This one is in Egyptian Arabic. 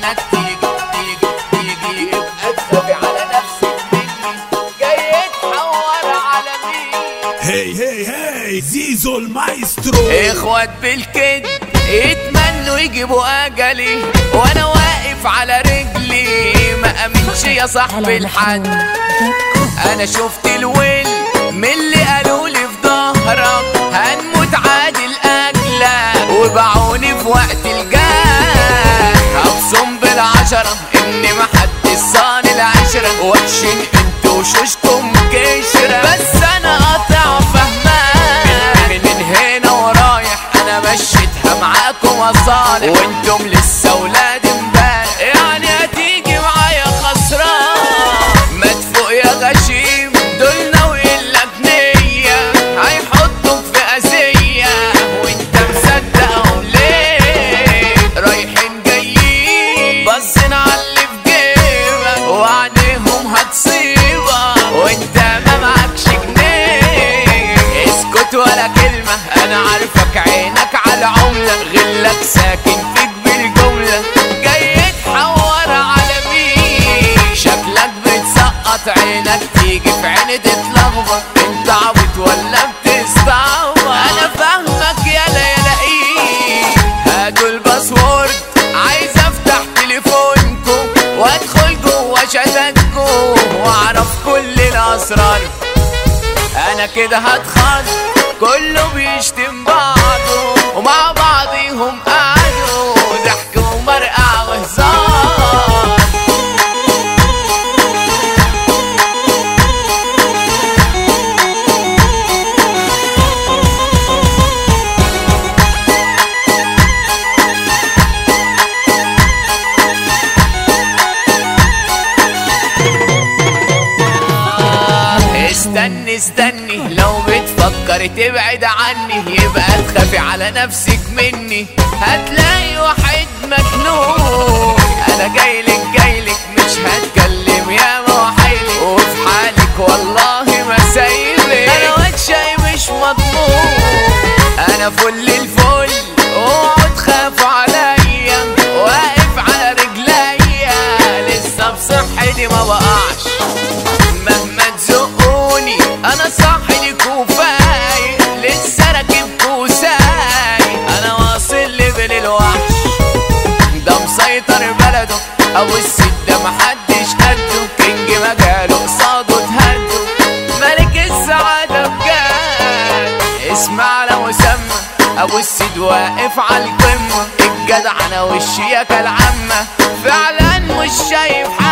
عينك تيجي تيجي تيجي يبقى تخافي على نفسك مني جاي تحور على مين هي هي هي زيزو المايسترو اخوات بالكد يتمنوا يجيبوا اجلي وانا واقف على رجلي ما امنش يا صاحبي الحد انا شفت الويل من اللي قالوا لي في ظهرك هنموت عادل اجلك وباعوني في وقت الجاه ابصم بالعشرة ان ما حد صان العشرة وحشين انتوا وشوشكم كشرة بس انا قاطع فهمان من هنا ورايح انا مشيتها معاكم اصالح وانتم لسه ولاد امبارح يعني هتيجي معايا خسران مدفوق يا غشيم دول ناويين لك نية هيحطوك في أذية وانت مصدقهم ليه رايحين جايين باصين على اللي في جيبك وعليهم هتصيبك وانت ما معكش جنيه اسكت ولا كلمة انا عارفك عينك على عملة غلك ساكن فيك بالجملة جاي تحور على مين شكلك بتسقط عينك تيجي في عيني تتلخبط انت عبيط ولا بتستعبط انا فاهمك يالا يالا ايه هاتوا الباسورد عايز افتح تليفونكم وادخل جوا شتاتكم واعرف كل الاسرار انا كده هتخض كله بيشتم بعضه ومع بعضيهم قعدوا ضحك ومرقع وهزار استني استني لو بتفكر تبعد عني يبقى تخافي على نفسك مني هتلاقي واحد مجنون انا جايلك جايلك مش هتكلم يا موحيلك وفي حالك والله ما سايبك انا وجهي مش مضمون انا فل الفل اوعوا تخافوا عليا واقف على رجليا لسه بصحتي ما بقعش مهما تزقوني انا صاحي ليك وفايق لسه راكب وسايق انا واصل ليفل الوحش ده مسيطر بلده ابو السيد ده محدش قده كينج مجاله قصاده تهده ملك السعادة بجد اسمع لو مسمى ابو السيد واقف على القمة الجدع انا والشياكة العامة فعلا مش شايف حاجة